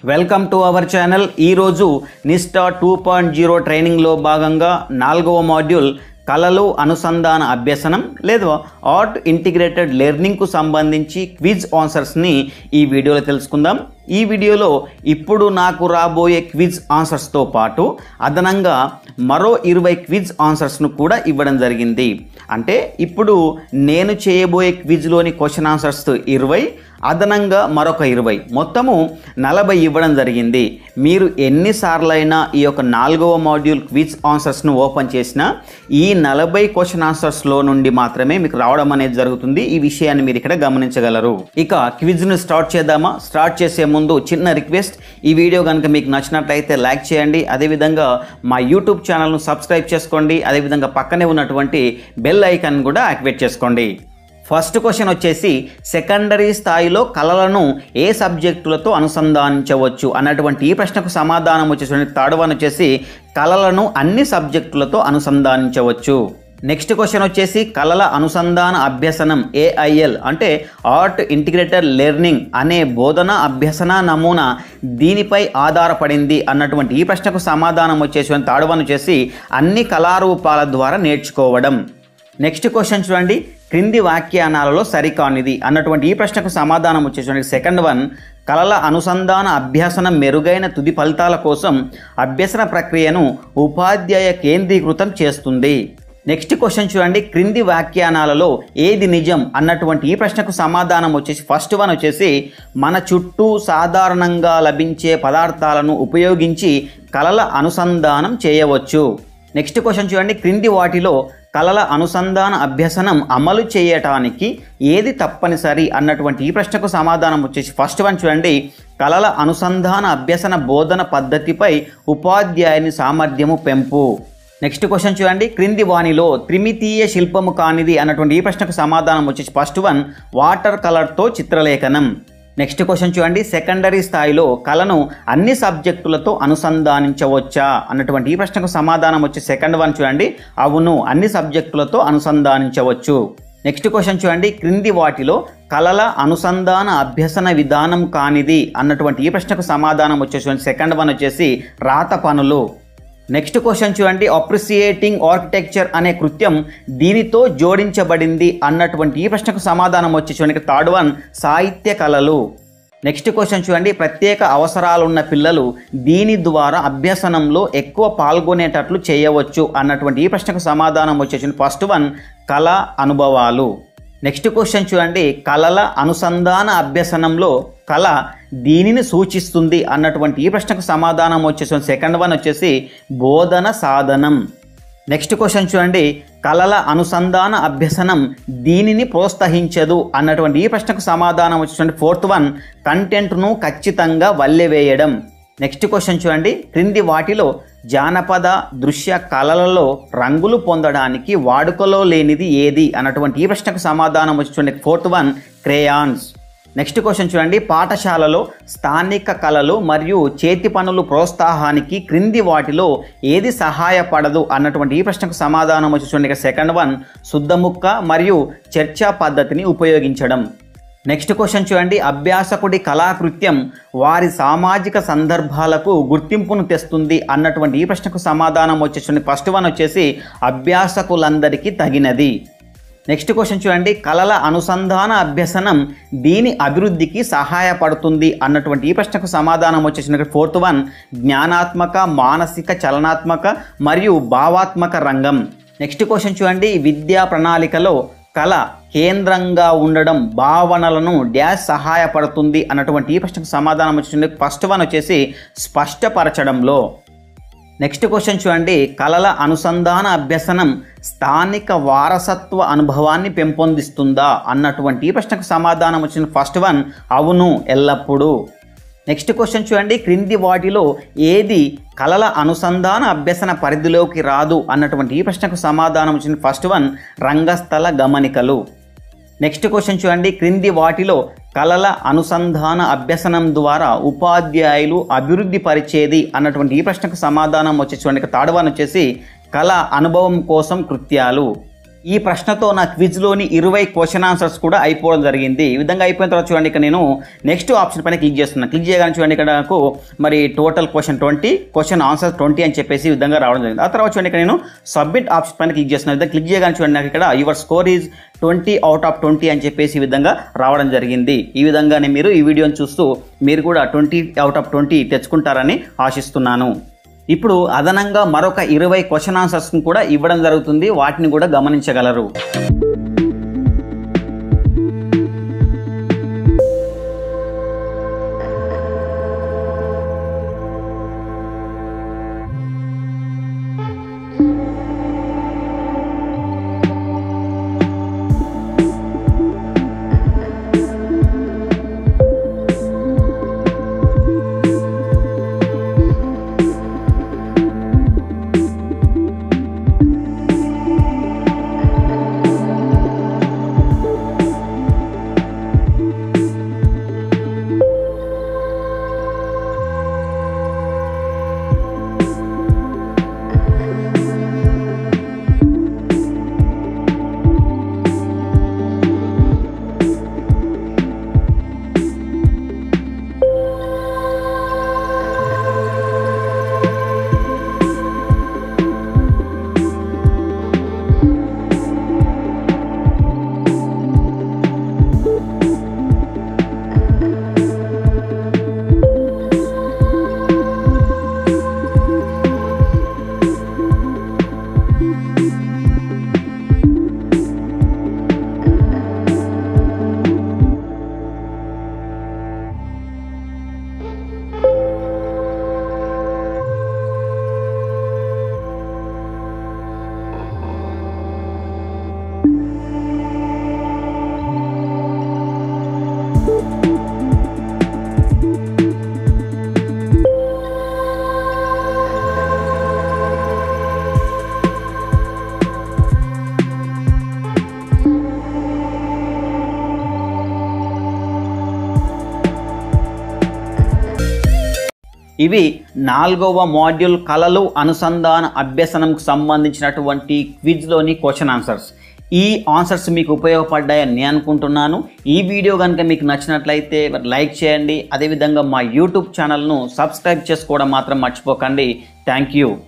welcome to our channel ఈరోజు నిస్టా two point zero ట్రైనింగ్లో భాగంగా నాలుగవ మాడ్యూల్ కళలు అనుసంధాన అభ్యసనం లేదా ఆర్ట్ ఇంటిగ్రేటెడ్ లెర్నింగ్కు సంబంధించి క్విజ్ ఆన్సర్స్ని ఈ వీడియోలో తెలుసుకుందాం ఈ వీడియోలో ఇప్పుడు నాకు రాబోయే క్విజ్ ఆన్సర్స్తో పాటు అదనంగా మరో ఇరవై క్విజ్ ఆన్సర్స్ను కూడా ఇవ్వడం జరిగింది అంటే ఇప్పుడు నేను చేయబోయే క్విజ్లోని క్వశ్చన్ ఆన్సర్స్ ఇరవై అదనంగా మరొక ఇరవై మొత్తము నలభై ఇవ్వడం జరిగింది మీరు ఎన్నిసార్లైనా ఈ యొక్క నాలుగవ మాడ్యూల్ క్విజ్ ఆన్సర్స్ను ఓపెన్ చేసినా ఈ నలభై క్వశ్చన్ ఆన్సర్స్లో నుండి మాత్రమే మీకు రావడం అనేది జరుగుతుంది ఈ విషయాన్ని మీరు ఇక్కడ గమనించగలరు ఇక క్విజ్ను స్టార్ట్ చేద్దామా స్టార్ట్ చేసే ముందు చిన్న రిక్వెస్ట్ ఈ వీడియో కనుక మీకు నచ్చినట్లయితే లైక్ చేయండి అదేవిధంగా మా యూట్యూబ్ ఛానల్ను సబ్స్క్రైబ్ చేసుకోండి అదేవిధంగా పక్కనే ఉన్నటువంటి బెల్ ఐకాన్ కూడా యాక్టివేట్ చేసుకోండి ఫస్ట్ క్వశ్చన్ వచ్చేసి సెకండరీ స్థాయిలో కళలను ఏ సబ్జెక్టులతో అనుసంధానించవచ్చు అన్నటువంటి ఈ ప్రశ్నకు సమాధానం వచ్చేసి థర్డ్ వన్ వచ్చేసి కళలను అన్ని సబ్జెక్టులతో అనుసంధానించవచ్చు నెక్స్ట్ క్వశ్చన్ వచ్చేసి కళల అనుసంధాన అభ్యసనం ఏఐఎల్ అంటే ఆర్ట్ ఇంటిగ్రేటెడ్ లెర్నింగ్ అనే బోధన అభ్యసన నమూనా దీనిపై ఆధారపడింది అన్నటువంటి ఈ ప్రశ్నకు సమాధానం వచ్చేసి థర్డ్ వన్ వచ్చేసి అన్ని కళారూపాల ద్వారా నేర్చుకోవడం నెక్స్ట్ క్వశ్చన్ చూడండి క్రింది వాక్యానాలలో సరికానిది అన్నటువంటి ఈ ప్రశ్నకు సమాధానం వచ్చేటువంటి సెకండ్ వన్ కళల అనుసంధాన అభ్యసనం మెరుగైన తుది ఫలితాల కోసం అభ్యసన ప్రక్రియను ఉపాధ్యాయ కేంద్రీకృతం చేస్తుంది నెక్స్ట్ క్వశ్చన్ చూడండి క్రింది వ్యాఖ్యానాలలో ఏది నిజం అన్నటువంటి ఈ ప్రశ్నకు సమాధానం వచ్చేసి ఫస్ట్ వన్ వచ్చేసి మన చుట్టూ సాధారణంగా లభించే పదార్థాలను ఉపయోగించి కళల అనుసంధానం చేయవచ్చు నెక్స్ట్ క్వశ్చన్ చూడండి క్రింది వాటిలో కళల అనుసంధాన అభ్యసనం అమలు చేయటానికి ఏది తప్పనిసరి అన్నటువంటి ఈ ప్రశ్నకు సమాధానం వచ్చేసి ఫస్ట్ వన్ చూడండి కళల అనుసంధాన అభ్యసన బోధన పద్ధతిపై ఉపాధ్యాయుని సామర్థ్యము పెంపు నెక్స్ట్ క్వశ్చన్ చూడండి క్రింది వాణిలో త్రిమితీయ శిల్పము కానిది అన్నటువంటి ఈ ప్రశ్నకు సమాధానం వచ్చేసి ఫస్ట్ వన్ వాటర్ కలర్తో చిత్రలేఖనం నెక్స్ట్ క్వశ్చన్ చూడండి సెకండరీ స్థాయిలో కళను అన్ని సబ్జెక్టులతో అనుసంధానించవచ్చా అన్నటువంటి ఈ ప్రశ్నకు సమాధానం వచ్చి సెకండ్ వన్ చూడండి అవును అన్ని సబ్జెక్టులతో అనుసంధానించవచ్చు నెక్స్ట్ క్వశ్చన్ చూడండి క్రింది వాటిలో కళల అనుసంధాన అభ్యసన విధానం కానిది అన్నటువంటి ఈ ప్రశ్నకు సమాధానం వచ్చేసి సెకండ్ వన్ వచ్చేసి రాత పనులు నెక్స్ట్ క్వశ్చన్ చూడండి అప్రిసియేటింగ్ ఆర్కిటెక్చర్ అనే కృత్యం దీనితో జోడించబడింది అన్నటువంటి ఈ ప్రశ్నకు సమాధానం వచ్చి చూడండి థర్డ్ వన్ సాహిత్య కళలు నెక్స్ట్ క్వశ్చన్ చూడండి ప్రత్యేక అవసరాలున్న పిల్లలు దీని ద్వారా అభ్యసనంలో ఎక్కువ పాల్గొనేటట్లు చేయవచ్చు అన్నటువంటి ఈ ప్రశ్నకు సమాధానం వచ్చేసి ఫస్ట్ వన్ కళ అనుభవాలు నెక్స్ట్ క్వశ్చన్ చూడండి కళల అనుసంధాన అభ్యసనంలో కళ దీనిని సూచిస్తుంది అన్నటువంటి ఈ ప్రశ్నకు సమాధానం వచ్చేసి సెకండ్ వన్ వచ్చేసి బోధన సాధనం నెక్స్ట్ క్వశ్చన్ చూడండి కళల అనుసంధాన అభ్యసనం దీనిని ప్రోత్సహించదు అన్నటువంటి ఈ ప్రశ్నకు సమాధానం వచ్చేటువంటి ఫోర్త్ వన్ కంటెంట్ను ఖచ్చితంగా వల్లెవేయడం నెక్స్ట్ క్వశ్చన్ చూడండి క్రింది వాటిలో జానపద దృశ్య కళలలో రంగులు పొందడానికి వాడుకలో లేనిది ఏది అన్నటువంటి ఈ ప్రశ్నకు సమాధానం వచ్చి fourth one crayons next question చూడండి పాఠశాలలో స్థానిక కళలు మరియు చేతి పనులు ప్రోత్సాహానికి క్రింది వాటిలో ఏది సహాయపడదు అన్నటువంటి ఈ ప్రశ్నకు సమాధానం వచ్చి చూడండి సెకండ్ వన్ శుద్ధముక్క మరియు చర్చా పద్ధతిని ఉపయోగించడం నెక్స్ట్ క్వశ్చన్ చూడండి అభ్యాసకుడి కళాకృత్యం వారి సామాజిక సందర్భాలకు గుర్తింపును తెస్తుంది అన్నటువంటి ఈ ప్రశ్నకు సమాధానం వచ్చేసి ఫస్ట్ వన్ వచ్చేసి అభ్యాసకులందరికీ తగినది నెక్స్ట్ క్వశ్చన్ చూడండి కళల అనుసంధాన అభ్యసనం దీని అభివృద్ధికి సహాయపడుతుంది అన్నటువంటి ఈ ప్రశ్నకు సమాధానం వచ్చేసిన ఫోర్త్ వన్ జ్ఞానాత్మక మానసిక చలనాత్మక మరియు భావాత్మక రంగం నెక్స్ట్ క్వశ్చన్ చూడండి విద్యా ప్రణాళికలో కళ కేంద్రంగా ఉండడం భావనలను డ్యాష్ సహాయపడుతుంది అన్నటువంటి ఈ ప్రశ్నకు సమాధానం వచ్చింది ఫస్ట్ వన్ వచ్చేసి స్పష్టపరచడంలో నెక్స్ట్ క్వశ్చన్ చూడండి కళల అనుసంధాన అభ్యసనం స్థానిక వారసత్వ అనుభవాన్ని పెంపొందిస్తుందా అన్నటువంటి ఈ ప్రశ్నకు సమాధానం వచ్చిన ఫస్ట్ వన్ అవును ఎల్లప్పుడూ నెక్స్ట్ క్వశ్చన్ చూడండి క్రింది వాటిలో ఏది కళల అనుసంధాన అభ్యసన పరిధిలోకి రాదు అన్నటువంటి ఈ ప్రశ్నకు సమాధానం వచ్చిన ఫస్ట్ వన్ రంగస్థల గమనికలు నెక్స్ట్ క్వశ్చన్ చూడండి క్రింది వాటిలో కళల అనుసంధాన అభ్యసనం ద్వారా ఉపాధ్యాయులు అభివృద్ధి పరిచేది అన్నటువంటి ఈ ప్రశ్నకు సమాధానం వచ్చి చూడండి థర్డ్ వన్ వచ్చేసి కళ అనుభవం కోసం కృత్యాలు ఈ ప్రశ్నతో నా క్విజ్లోని ఇరవై క్వశ్చన్ ఆన్సర్స్ కూడా అయిపోవడం జరిగింది ఈ విధంగా అయిపోయిన తర్వాత చూడండి ఇక్కడ నేను నెక్స్ట్ ఆప్షన్ పైన క్లిక్ చేస్తున్నాను క్లిక్ చేయగానే చూడండి ఇక్కడ నాకు మరి total question twenty question answer twenty అని చెప్పేసి ఈ విధంగా రావడం జరిగింది ఆ తర్వాత చూడండి ఇక్కడ నేను సబ్మిట్ ఆప్షన్ పైన క్లిక్ చేస్తున్నాను ఈ విధంగా క్లిక్ చేయగానే చూడండి నాకు ఇక్కడ your score is twenty out of twenty అని చెప్పేసి ఈ విధంగా రావడం జరిగింది ఈ విధంగానే మీరు ఈ వీడియోని చూస్తూ మీరు కూడా ట్వంటీ అవుట్ ఆఫ్ ట్వంటీ తెచ్చుకుంటారని ఆశిస్తున్నాను ఇప్పుడు అదనంగా మరొక ఇరవై క్వశ్చన్ ఆన్సర్స్ని కూడా ఇవ్వడం జరుగుతుంది వాటిని కూడా గమనించగలరు ఇవి నాలుగవ మాడ్యూల్ కళలు అనుసంధాన అభ్యసనంకు సంబంధించినటువంటి క్విజ్లోని క్వశ్చన్ ఆన్సర్స్ ఈ ఆన్సర్స్ మీకు ఉపయోగపడ్డాయని నేను అనుకుంటున్నాను ఈ వీడియో కనుక మీకు నచ్చినట్లయితే లైక్ చేయండి అదేవిధంగా మా యూట్యూబ్ ఛానల్ను సబ్స్క్రైబ్ చేసుకోవడం మాత్రం మర్చిపోకండి థ్యాంక్ యూ